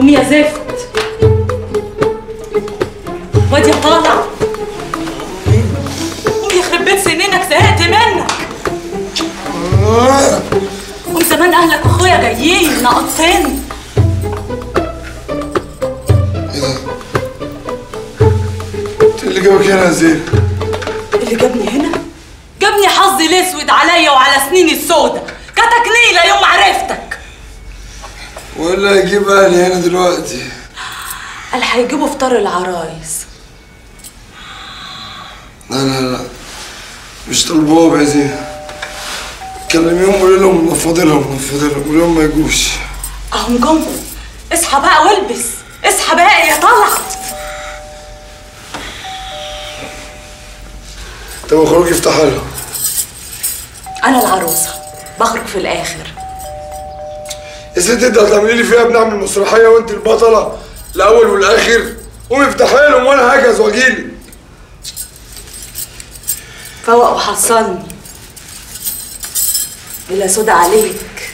قوم يا زفت وادي طالع قوم يخرب بيت سنينك زهقت منك قوم زمان اهلك واخويا جايين ناقصين انت اللي جابك هنا يا زين اللي جابني هنا جابني حظي الاسود عليا وعلى سنيني السودة كتك نيلة يوم ما عرفتك ولا هيجيب اهلي هنا دلوقتي قال هيجيبوا فطار العرايس لا لا لا مش طلبوها يا زين كلميهم قولي لهم نفضي لهم نفضي لهم قولي لهم ما يجوش اهم جم اصحى بقى والبس اصحى بقى يا طلعت طب اخرجي افتحها لهم انا العروسة بخرج في الاخر يا ست انت هتعملي لي فيها بنعمل مسرحيه وانت البطله الاول والاخر قومي افتحي لهم وانا هجهز واجيلك فوق وحصلني بلا سودا عليك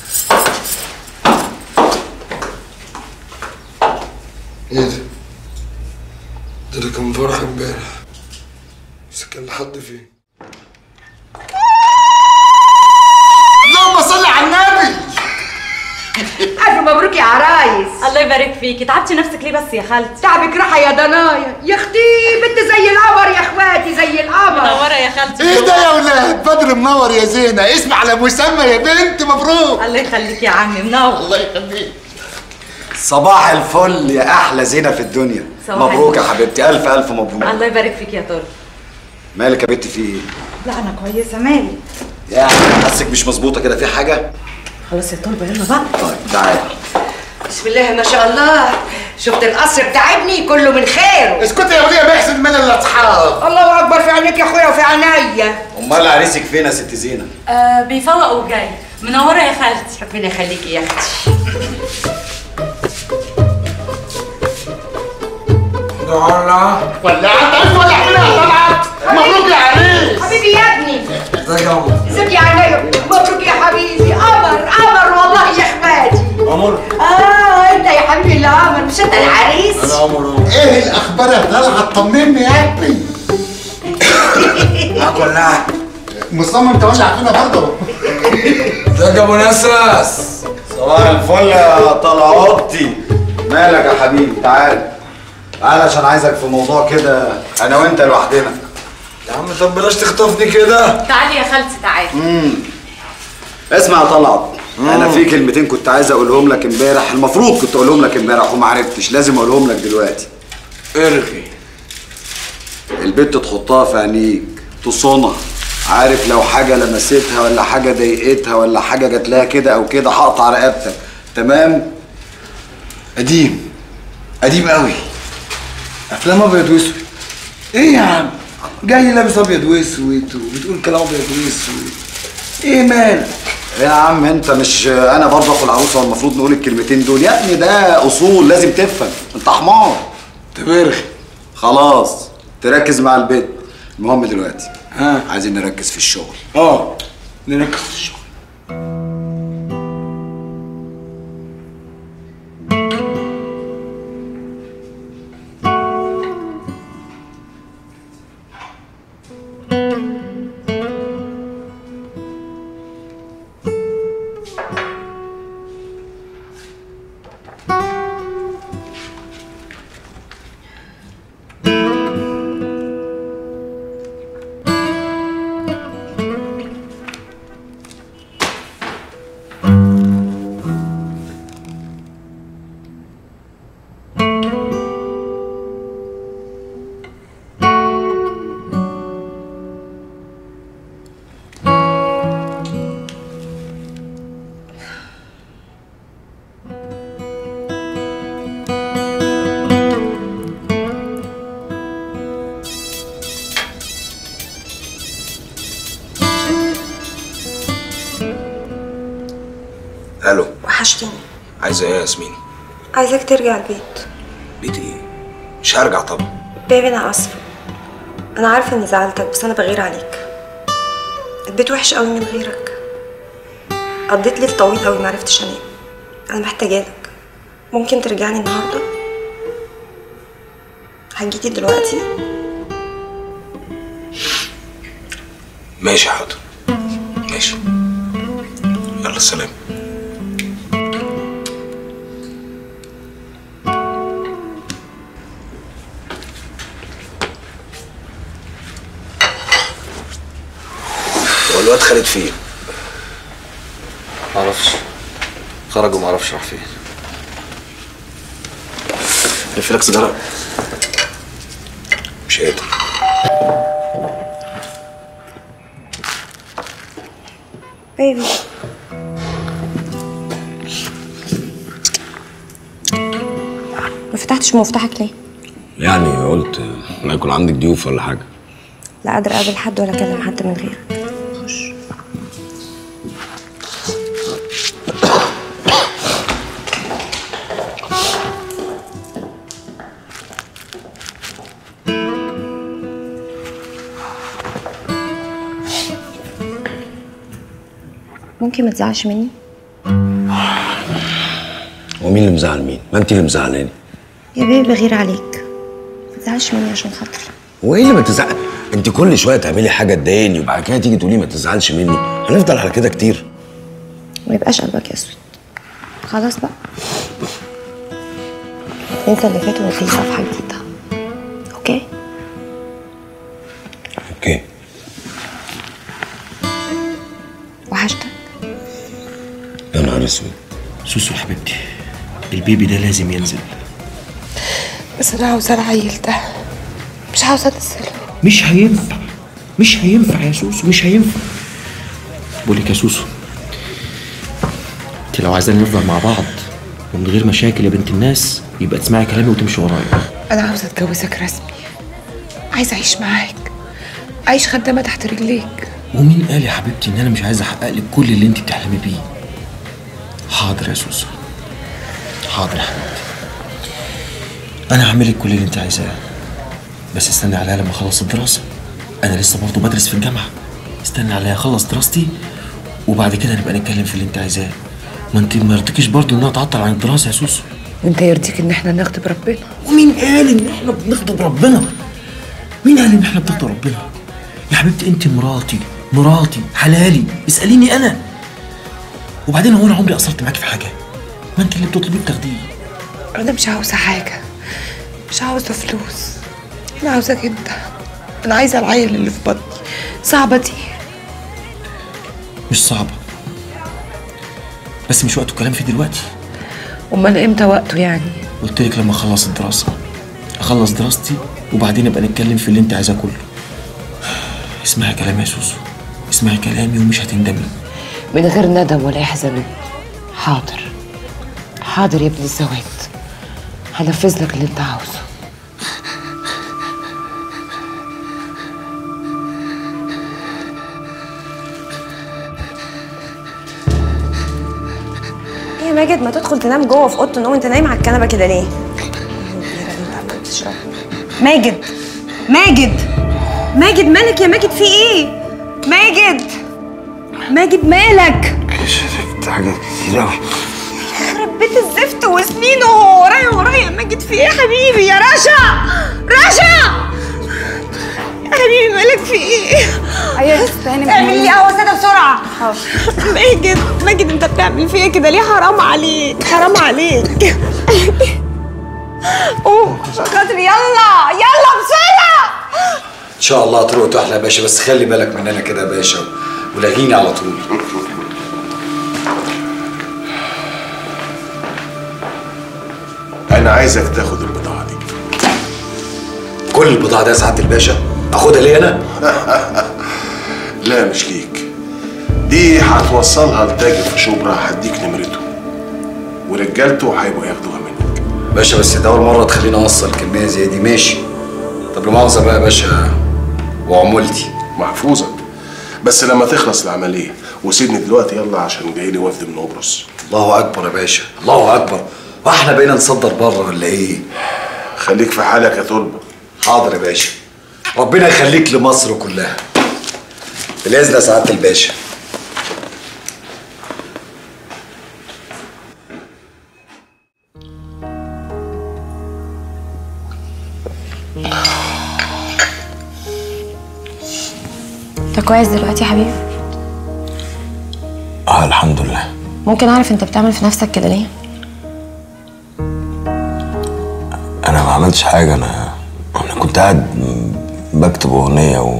ايه ده؟ ده ده كان فرح امبارح بس كان لحد فين؟ اللهم صل على النبي ألف مبروك يا عرايس الله يبارك فيكي تعبتي نفسك ليه بس يا خالتي تعبك راحة يا ضنايا يا اختي بنت زي القمر يا اخواتي زي القمر منورة يا خالتي ايه ده يا ولاد بدر منور يا زينة اسم على مسمى يا بنت مبروك الله يخليك يا عمي منور الله يخليك صباح الفل يا احلى زينه في الدنيا صباح مبروك يا الفل. حبيبتي الف الف مبروك الله يبارك فيك يا طارق مالك يا بنتي في ايه لا انا كويسه مالي يعني حاسك مش مظبوطه كده في حاجه خلاص يا طلبه يلا بقى طيب تعالى بسم الله ما شاء الله شفت القصر بتاع ابني كله من خيره اسكتي يا وليه محسن من الاصحاب الله اكبر في عينيك يا اخويا وفي عينيا امال عريسك فين يا ست زينه آه بيفوق وجاي منوره يا خالتي ربنا يخليكي يا اختي دعاء ولعت عايز ولع منها طلعت مبروك يا عريس حبيبي يا ابني ازيك يا عمر ازيك يا عينيا مبروك يا حبيبي قمر قمر والله يا اخواتي عمر اه انت يا حبيبي اللي قمر مش انت العريس انا عمر اهو ايه الاخبار يا طلعت طمني يا ابني معاك ولعت مصمم تولع فينا برضه ازيك يا ابو نسرس صباح الفل يا طلعوتي مالك يا حبيبي تعال تعال عشان عايزك في موضوع كده انا وانت لوحدنا يا عم طب بلاش تخطفني كده تعالي يا خالتي تعالي اسمع يا طلعت انا في كلمتين كنت عايز اقولهم لك امبارح المفروض كنت اقولهم لك امبارح وما عرفتش لازم اقولهم لك دلوقتي ارغي البت تحطها في عينيك تصونها عارف لو حاجة لمستها ولا حاجة ضايقتها ولا حاجة جات لها كده أو كده هقطع رقبتك تمام؟ قديم قديم قوي افلام ابيض واسود ايه يا عم جاي لابس ابيض واسود وبتقول كلام ابيض واسود ايه مالك يا عم انت مش انا برضه اخو العروسه والمفروض نقول الكلمتين دول يا ابني ده اصول لازم تفهم انت حمار طب ارغي خلاص تركز مع البيت المهم دلوقتي ها عايزين نركز في الشغل اه نركز في الشغل الو وحشتني عايزه ايه يا ياسمين عايزاك ترجع البيت بيت ايه مش هرجع طبعا بيبي انا اسفه انا عارفه اني زعلتك بس انا بغير عليك البيت وحش قوي من غيرك قضيت ليل طويل قوي معرفتش انام انا محتاجه لك ممكن ترجعني النهارده هتجيلي دلوقتي ماشي حاضر ماشي يلا سلام هو الواد خالد فين؟ معرفش خرج ومعرفش راح فين لف لك سيجاره مش قادر بيبي ما فتحتش مفتاحك ليه؟ يعني قلت ما يكون عندك ضيوف ولا حاجه لا قادرة اقابل حد ولا اكلم حد من غيرك خش ممكن ما تزعلش مني هو مين اللي مزعل مين ما انت اللي مزعلاني يا بيبي بغير عليك ما تزعلش مني عشان خاطري هو ايه اللي ما تزعل انت كل شويه تعملي حاجه تضايقني وبعد كده تيجي تقولي ما تزعلش مني هنفضل على كده كتير ما يبقاش قلبك اسود خلاص بقى انسى اللي فات ونبتدي صفحة جديدة اوكي اوكي وحشتك يا نهار اسود سوسو حبيبتي البيبي ده لازم ينزل بس انا عاوزه العيل ده مش عاوزه انزله مش هينفع مش هينفع يا سوسو مش هينفع بقول لك يا سوسو انت لو عايزاني نفضل مع بعض ومن غير مشاكل يا بنت الناس يبقى تسمعي كلامي وتمشي ورايا انا عاوزه اتجوزك رسمي عايزه اعيش معاك اعيش خدامه تحت رجليك ومين قال يا حبيبتي ان انا مش عايز احقق لك كل اللي انت بتحلمي بيه حاضر يا سوسو حاضر يا حبيبتي انا هعمل لك كل اللي انت عايزاه بس استني عليا لما اخلص الدراسه انا لسه برضه بدرس في الجامعه استني عليا اخلص دراستي وبعد كده نبقى نتكلم في اللي انت عايزاه ما انت ما يرضيكيش برضه انها تعطل عن الدراسه يا سوسو وانت يرضيك ان احنا نغضب ربنا ومين قال ان احنا بنغضب ربنا مين قال ان احنا بنغضب ربنا يا حبيبتي انت مراتي مراتي حلالي اساليني انا وبعدين هو انا عمري قصرت معاكي في حاجه ما انت اللي بتطلبي بتاخديه انا مش عاوزه حاجه مش عاوزه فلوس انا عاوزاك انت انا عايزه العيل اللي في بطني صعبه دي مش صعبه بس مش وقته الكلام فيه دلوقتي امال امتى وقته يعني قلت لك لما اخلص الدراسه اخلص دراستي وبعدين نبقى نتكلم في اللي انت عايزاه كله اسمعي كلامي يا سوسو اسمعي كلامي ومش هتندمي من غير ندم ولا يحزن حاضر حاضر يا ابن الزوات هنفذ لك اللي انت عاوزه ايه يا ماجد ما تدخل تنام جوه في اوضه النوم انت نايم على الكنبه كده ليه ماجد ماجد ماجد مالك يا ماجد في ايه ماجد ماجد مالك شفت حاجات كتير قوي يخرب بيت الزفت وسنينه هو ورايا ورايا يا ماجد في ايه يا حبيبي يا رشا رشا يا حبيبي مالك في ايه ايوه استني اعمل لي قهوه ساده بسرعه ماجد ماجد انت بتعمل فيا كده ليه حرام عليك حرام عليك قوم عشان خاطري يلا يلا بسرعه ان شاء الله هتروق تحلى يا باشا بس خلي بالك مننا كده يا باشا ولاغيني على طول انا عايزك تاخد البضاعه دي كل البضاعه دي يا سعاده الباشا اخدها ليه انا لا مش ليك دي هتوصلها لتاجر في شبرا هديك نمرته ورجالته هيبقوا ياخدوها منك باشا بس ده اول مره تخليني اوصل كميه زي دي ماشي طب لا مؤاخذه بقى يا باشا وعمولتي محفوظه بس لما تخلص العمليه وسيبني دلوقتي يلا عشان جاي لي وفد من قبرص الله اكبر يا باشا الله اكبر واحنا بقينا نصدر بره ولا ايه خليك في حالك يا طلبه حاضر يا باشا ربنا يخليك لمصر كلها بالاذن يا سعاده الباشا كويس دلوقتي يا حبيبي اه الحمد لله ممكن اعرف انت بتعمل في نفسك كده ليه انا ما عملتش حاجه انا انا كنت قاعد بكتب اغنيه و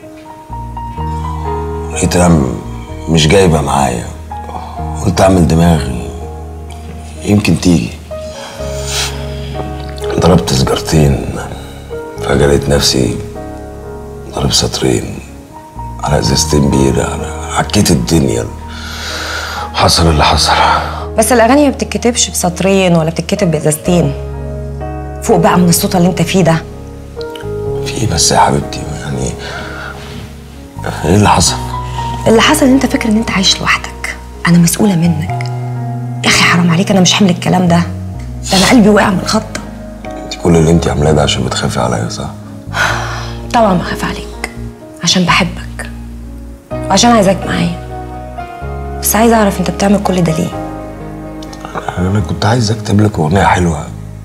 لقيتها م- مش جايبه معايا قلت اعمل دماغي يمكن تيجي ضربت سجارتين فجأة لقيت نفسي ضرب سطرين على ازازتين بيرة على عكيت الدنيا حصل اللي حصل بس الاغاني ما بتتكتبش بسطرين ولا بتتكتب بازازتين فوق بقى من الصوت اللي انت فيه ده في ايه بس يا حبيبتي يعني ايه اللي حصل؟ اللي حصل ان انت فاكر ان انت عايش لوحدك انا مسؤوله منك يا اخي حرام عليك انا مش حمل الكلام ده ده انا قلبي وقع من الخط انت كل اللي انت عاملاه ده عشان بتخافي عليا صح؟ طبعا بخاف عليك عشان بحبك وعشان عايزاك معايا بس عايزه اعرف انت بتعمل كل ده ليه انا كنت عايز اكتب لك اغنيه حلوه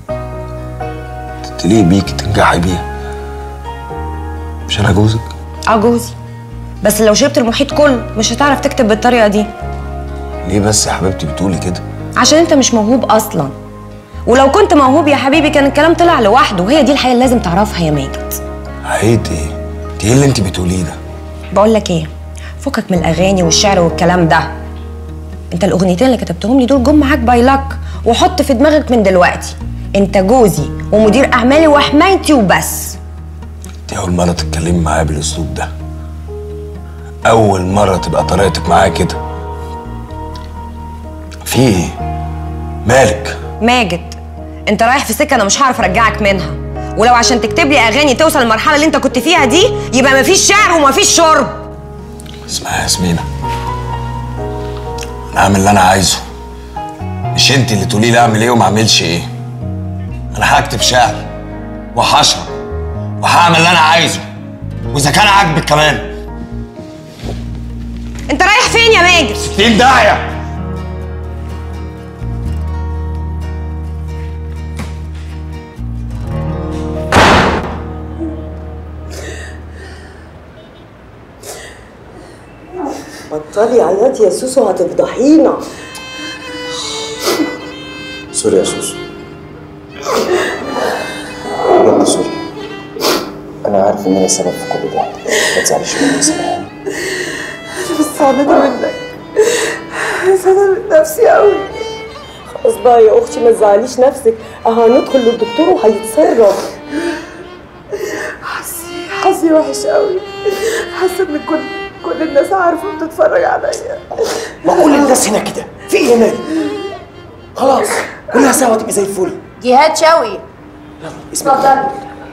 تليق بيكي تنجحي بيها مش انا جوزك؟ اه جوزي بس لو شربت المحيط كله مش هتعرف تكتب بالطريقه دي ليه بس يا حبيبتي بتقولي كده؟ عشان انت مش موهوب اصلا ولو كنت موهوب يا حبيبي كان الكلام طلع لوحده وهي دي الحقيقه اللي لازم تعرفها يا ماجد حقيقة ايه؟ انت ايه اللي انت بتقوليه ده؟ بقول لك ايه فكك من الاغاني والشعر والكلام ده انت الاغنيتين اللي كتبتهم لي دول جم معاك باي لك وحط في دماغك من دلوقتي انت جوزي ومدير اعمالي وحمايتي وبس انت اول مره تتكلمي معايا بالاسلوب ده اول مره تبقى طريقتك معايا كده في ايه؟ مالك؟ ماجد انت رايح في سكه انا مش هعرف ارجعك منها ولو عشان تكتب لي اغاني توصل للمرحله اللي انت كنت فيها دي يبقى مفيش شعر ومفيش شرب اسمعي يا ياسمينة انا هعمل اللي انا عايزه مش انت اللي تقولي لي اعمل ايه وما اعملش ايه انا هكتب شعر وهشرب وهعمل اللي انا عايزه واذا كان عاجبك كمان انت رايح فين يا ماجد ستين داعيه بطلي عياط يا سوسو هتفضحينا سوري يا سوسو بجد سوري انا عارف ان انا السبب في كل ده ما تزعليش مني سامحني بس زعلانة منك زعلانة من نفسي قوي خلاص بقى يا اختي ما تزعليش نفسك اه هندخل للدكتور وهيتصرف حظي حظي وحش قوي حاسة ان كل كل الناس عارفة بتتفرج عليا ما كل الناس هنا كده في ايه يا مالك خلاص كلها سوا تبقى زي الفل جهاد شوقي اسمع اتفضلي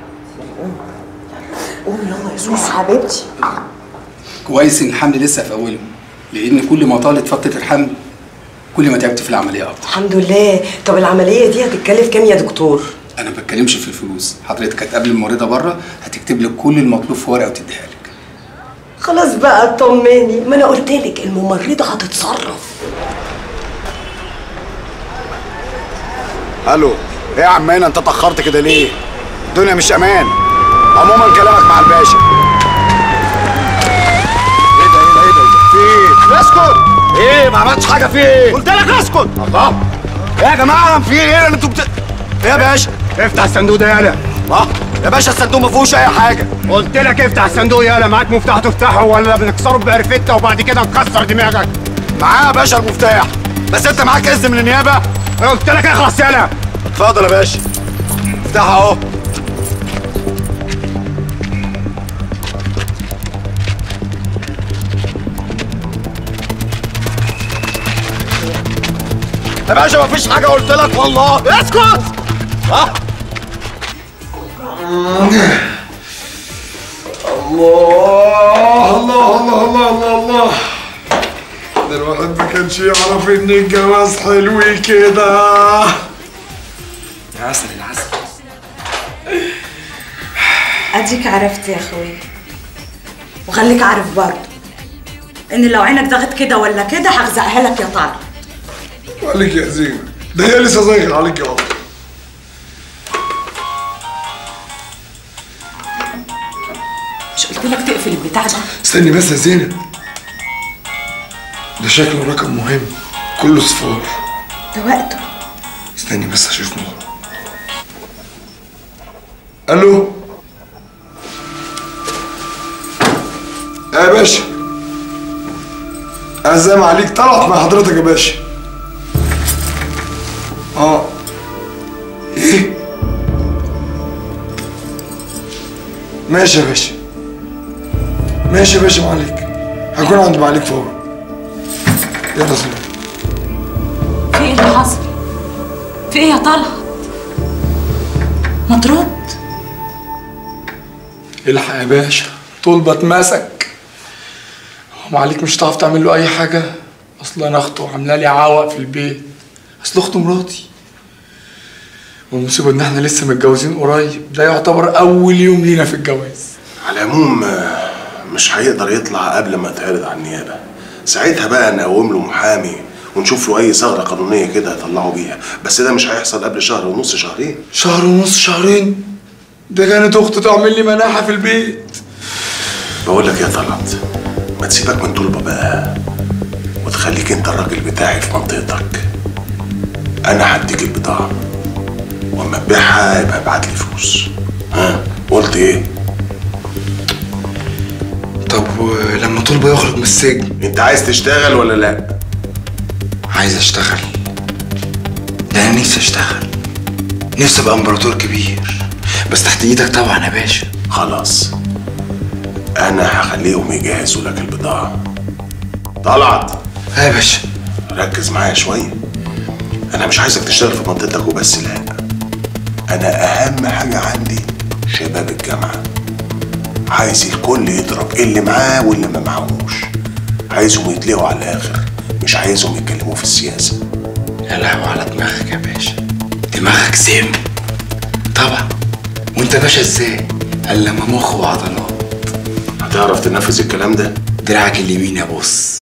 قومي يلا يا سوسو حبيبتي كويس ان الحمل لسه في اوله لان كل ما طالت فتره الحمل كل ما تعبت في العمليه اكتر الحمد لله طب العملية دي هتتكلف كام يا دكتور؟ انا ما بتكلمش في الفلوس حضرتك هتقابل الممرضه بره هتكتب لك كل المطلوب في ورقه وتديها لك خلاص بقى اطمني ما انا قلت لك الممرضة هتتصرف الو ايه يا عمنا انت اتاخرت كده ليه الدنيا مش امان عموما كلامك مع الباشا ايه ده ايه ده ايه ده في ايه اسكت ايه ما عملتش حاجه في ايه قلت لك اسكت الله ايه يا جماعه في ايه اللي انتوا بت... ايه يا باشا افتح الصندوق ده يالا اه يا باشا الصندوق ما فيهوش اي حاجه قلت لك افتح الصندوق يالا معاك مفتاح تفتحه ولا بنكسره بعرفتة وبعد كده نكسر دماغك معاه يا باشا المفتاح بس انت معاك اذن من النيابه انا قلت لك اخلص يالا اتفضل يا باشا افتحها اهو يا باشا مفيش حاجه قلت لك والله اسكت ها الله الله الله الله الله الله ده الواحد ما كانش يعرف ان الجواز حلو كده يا عسل العسل اديك عرفت يا اخوي وخليك عارف برضه ان لو عينك ضغط كده ولا كده هغزقها لك يا طارق عليك يا زينة ده هي لسه زايغة عليك يا قطر مش قلت لك تقفل البتاع ده استني بس يا زينب ده شكله رقم مهم كله صفار ده وقته استني بس اشوف مين الو يا باشا عزام عليك طلعت مع حضرتك يا باشا اه ايه ماشي يا باشا ماشي يا باشا معليك هكون عند معليك فورا يلا سلام في ايه اللي حصل؟ في ايه يا طلعت؟ ما ترد الحق يا باشا طول اتمسك هو عليك مش هتعرف تعمل له اي حاجه اصل انا اخته عامله لي عوق في البيت اصل اخته مراتي والمصيبه ان احنا لسه متجوزين قريب ده يعتبر اول يوم لينا في الجواز على العموم آه، مش هيقدر يطلع قبل ما يتعرض على النيابه ساعتها بقى نقوم له محامي ونشوف له اي ثغره قانونيه كده يطلعوا بيها بس ده مش هيحصل قبل شهر ونص شهرين شهر ونص شهرين ده كانت اخته تعمل لي مناحه في البيت بقول لك يا طلعت ما تسيبك من طلبه بقى وتخليك انت الراجل بتاعي في منطقتك انا هديك البضاعه واما تبيعها يبقى ابعت لي فلوس ها قلت ايه طب لما طلبه يخرج من السجن انت عايز تشتغل ولا لا عايز اشتغل ده انا نفسي اشتغل نفسي ابقى امبراطور كبير بس تحت ايدك طبعا يا باشا خلاص انا هخليهم يجهزوا لك البضاعه طلعت ها يا باشا ركز معايا شويه انا مش عايزك تشتغل في منطقتك وبس لا انا اهم حاجه عندي شباب الجامعه عايز الكل يضرب اللي معاه واللي ما معهوش عايزهم يتلقوا على الاخر مش عايزهم يتكلموا في السياسه يا لهوي على دماغك يا باشا دماغك سم طبعا وانت باشا ازاي قال لما مخ وعضلات هتعرف تنفذ الكلام ده دراعك اليمين يا بص